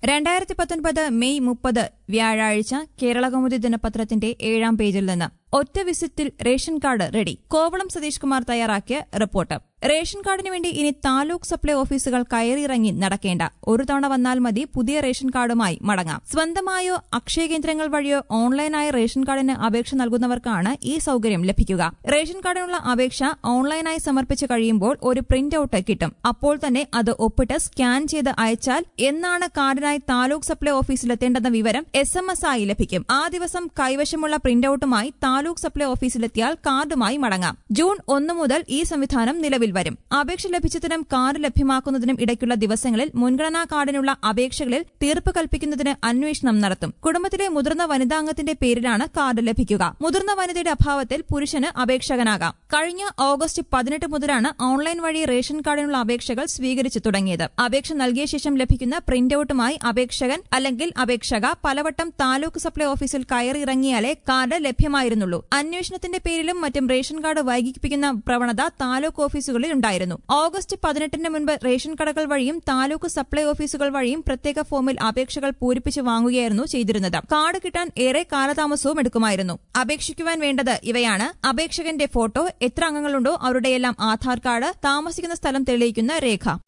രണ്ടായിരത്തി പത്തൊൻപത് മെയ് മുപ്പത് വ്യാഴാഴ്ച കേരളകൗമുദി ദിനപത്രത്തിന്റെ ഏഴാം പേജിൽ നിന്ന് ഒറ്റ വിസിറ്റിൽ ration card ready Kovalam Satheesh Kumar തയ്യാറാക്കിയ റിപ്പോർട്ട് റേഷൻ കാർഡിന് വേണ്ടി ഇനി താലൂക്ക് സപ്ലൈ ഓഫീസുകൾ കയറിയിറങ്ങി നടക്കേണ്ട ഒരു തവണ വന്നാൽ മതി പുതിയ റേഷൻ കാർഡുമായി മടങ്ങാം സ്വന്തമായോ അക്ഷയ കേന്ദ്രങ്ങൾ വഴിയോ ഓൺലൈനായി റേഷൻ കാർഡിന് അപേക്ഷ നൽകുന്നവർക്കാണ് ഈ സൌകര്യം ലഭിക്കുക റേഷൻ കാർഡിനുള്ള അപേക്ഷ ഓൺലൈനായി സമർപ്പിച്ചു കഴിയുമ്പോൾ ഒരു പ്രിന്റ് ഔട്ട് കിട്ടും അപ്പോൾ തന്നെ അത് ഒപ്പിട്ട് സ്കാൻ ചെയ്ത് അയച്ചാൽ എന്നാണ് കാർഡിനായി താലൂക്ക് സപ്ലൈ ഓഫീസിലെത്തേണ്ടെന്ന വിവരം എസ് എം എസ് ആയി ലഭിക്കും ആ ദിവസം കൈവശമുള്ള പ്രിന്റ് ഔട്ടുമായി താലൂക്ക് സപ്ലൈ ഓഫീസിലെത്തിയാൽ കാർഡുമായി മടങ്ങാം ജൂൺ ഒന്ന് മുതൽ ഈ സംവിധാനം നിലവിൽ വരും അപേക്ഷ ലഭിച്ചതിനും കാർഡ് ലഭ്യമാക്കുന്നതിനും ഇടയ്ക്കുള്ള ദിവസങ്ങളിൽ മുൻഗണനാ കാർഡിനുള്ള അപേക്ഷകളിൽ തീർപ്പ് കൽപ്പിക്കുന്നതിന് അന്വേഷണം നടത്തും കുടുംബത്തിലെ മുതിർന്ന വനിതാംഗത്തിന്റെ പേരിലാണ് കാർഡ് ലഭിക്കുക മുതിർന്ന വനിതയുടെ അഭാവത്തിൽ പുരുഷന് അപേക്ഷകനാകാം കഴിഞ്ഞ ഓഗസ്റ്റ് പതിനെട്ട് മുതലാണ് ഓൺലൈൻ വഴി റേഷൻ കാർഡിനുള്ള അപേക്ഷകൾ സ്വീകരിച്ചു തുടങ്ങിയത് അപേക്ഷ നൽകിയ ശേഷം ലഭിക്കുന്ന പ്രിന്റ് ഔട്ടുമായി അപേക്ഷകൻ അല്ലെങ്കിൽ അപേക്ഷക പലവട്ടം താലൂക്ക് സപ്ലൈ ഓഫീസിൽ കയറിയിറങ്ങിയാലേ കാർഡ് ലഭ്യമായിരുന്നുള്ളൂ അന്വേഷണത്തിന്റെ പേരിലും മറ്റും റേഷൻ കാർഡ് വൈകിപ്പിക്കുന്ന പ്രവണത താലൂക്ക് ഓഫീസുകളിൽ ഉണ്ടായിരുന്നു ഓഗസ്റ്റ് പതിനെട്ടിന് മുൻപ് റേഷൻ കടകൾ വഴിയും താലൂക്ക് സപ്ലൈ ഓഫീസുകൾ വഴിയും പ്രത്യേക ഫോമിൽ അപേക്ഷകൾ പൂരിപ്പിച്ച് വാങ്ങുകയായിരുന്നു ചെയ്തിരുന്നത് കാർഡ് കിട്ടാൻ ഏറെ കാലതാമസവും എടുക്കുമായിരുന്നു അപേക്ഷിക്കുവാൻ വേണ്ടത് ഇവയാണ് അപേക്ഷകന്റെ ഫോട്ടോ എത്ര അംഗങ്ങളുണ്ടോ അവരുടെയെല്ലാം ആധാർ കാർഡ് താമസിക്കുന്ന സ്ഥലം തെളിയിക്കുന്ന രേഖ